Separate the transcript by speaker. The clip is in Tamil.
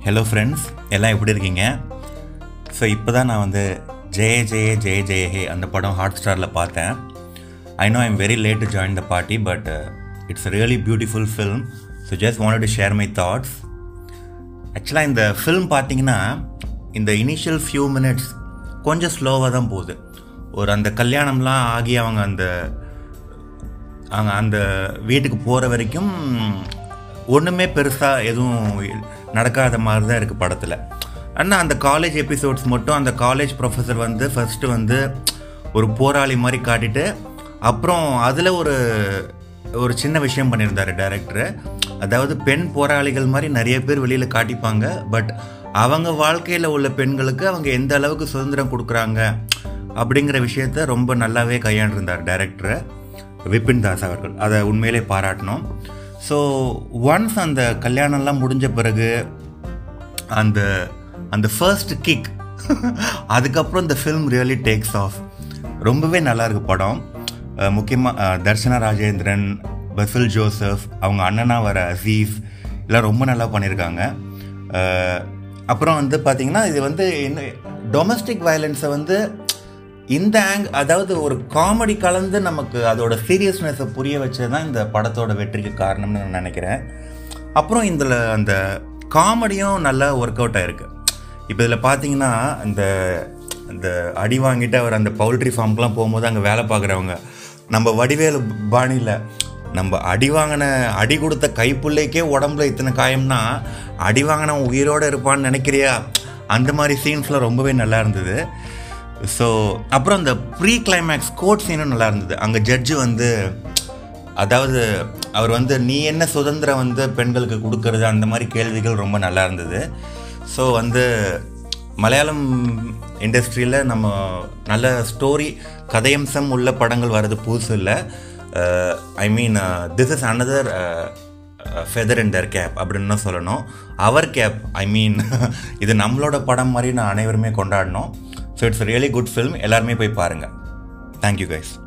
Speaker 1: ஹலோ ஃப்ரெண்ட்ஸ் எல்லாம் எப்படி இருக்கீங்க ஸோ இப்போ தான் நான் வந்து ஜெய ஜெய ஜெய ஜெய ஹே அந்த படம் ஹாட் ஸ்டாரில் பார்த்தேன் I know I'm very late to join the party but it's really beautiful film so just want to share my thoughts ஆக்சுவலாக இந்த ஃபில்ம் பார்த்தீங்கன்னா இந்த இனிஷியல் ஃபியூ மினிட்ஸ் கொஞ்சம் ஸ்லோவாக தான் போகுது ஒரு அந்த கல்யாணம்லாம் ஆகி அவங்க அந்த அவங்க அந்த வீட்டுக்கு போகிற வரைக்கும் ஒன்றுமே பெருசாக எதுவும் நடக்காத மாதிரி தான் இருக்குது படத்தில் ஆனால் அந்த காலேஜ் எபிசோட்ஸ் மட்டும் அந்த காலேஜ் ப்ரொஃபஸர் வந்து ஃபஸ்ட்டு வந்து ஒரு போராளி மாதிரி காட்டிட்டு அப்புறம் அதில் ஒரு ஒரு சின்ன விஷயம் பண்ணியிருந்தார் டேரக்டரு அதாவது பெண் போராளிகள் மாதிரி நிறைய பேர் வெளியில் காட்டிப்பாங்க பட் அவங்க வாழ்க்கையில் உள்ள பெண்களுக்கு அவங்க எந்த அளவுக்கு சுதந்திரம் கொடுக்குறாங்க அப்படிங்கிற விஷயத்த ரொம்ப நல்லாவே கையாண்டிருந்தார் டேரக்டரை விபின் தாஸ் அவர்கள் அதை உண்மையிலே பாராட்டணும் ஸோ ஒன்ஸ் அந்த கல்யாணம்லாம் முடிஞ்ச பிறகு அந்த அந்த ஃபர்ஸ்ட் கிக் அதுக்கப்புறம் இந்த ஃபில்ம் ரியலி டேக்ஸ் ஆஃப் ரொம்பவே நல்லா இருக்கு படம் முக்கியமாக தர்ஷனா ராஜேந்திரன் பசில் ஜோசப் அவங்க அண்ணனா வர அசீஃப் எல்லாம் ரொம்ப நல்லா பண்ணியிருக்காங்க அஹ், அப்புறம் வந்து பார்த்திங்கன்னா இது வந்து இன்னும் டொமஸ்டிக் வயலன்ஸை வந்து இந்த ஆங் அதாவது ஒரு காமெடி கலந்து நமக்கு அதோட சீரியஸ்னஸை புரிய வச்சது தான் இந்த படத்தோட வெற்றிக்கு காரணம்னு நான் நினைக்கிறேன் அப்புறம் இதில் அந்த காமெடியும் நல்லா ஒர்க் அவுட் ஆயிருக்கு இப்போ இதில் பார்த்தீங்கன்னா இந்த இந்த அடி வாங்கிட்டு அவர் அந்த பவுல்ட்ரி ஃபார்முக்கெலாம் போகும்போது அங்கே வேலை பார்க்குறவங்க நம்ம வடிவேலு பாணியில் நம்ம அடி வாங்கின அடி கொடுத்த கைப்புள்ளைக்கே உடம்புல இத்தனை காயம்னா அடி வாங்கினவன் உயிரோடு இருப்பான்னு நினைக்கிறியா அந்த மாதிரி சீன்ஸ்லாம் ரொம்பவே நல்லா இருந்தது ஸோ அப்புறம் அந்த ப்ரீ கிளைமேக்ஸ் கோட் சீனும் நல்லா இருந்தது அங்கே ஜட்ஜு வந்து அதாவது அவர் வந்து நீ என்ன சுதந்திரம் வந்து பெண்களுக்கு கொடுக்கறது அந்த மாதிரி கேள்விகள் ரொம்ப நல்லா இருந்தது ஸோ வந்து மலையாளம் இண்டஸ்ட்ரியில் நம்ம நல்ல ஸ்டோரி கதையம்சம் உள்ள படங்கள் வர்றது புதுசு இல்லை I mean this is another feather in the cap அப்படின்னு தான் சொல்லணும் அவர் கேப் ஐ மீன் இது நம்மளோட படம் மாதிரி நான் அனைவருமே கொண்டாடினோம் so it's really good film எல்லாருமே போய் பாருங்கள் தேங்க்யூ கைஸ்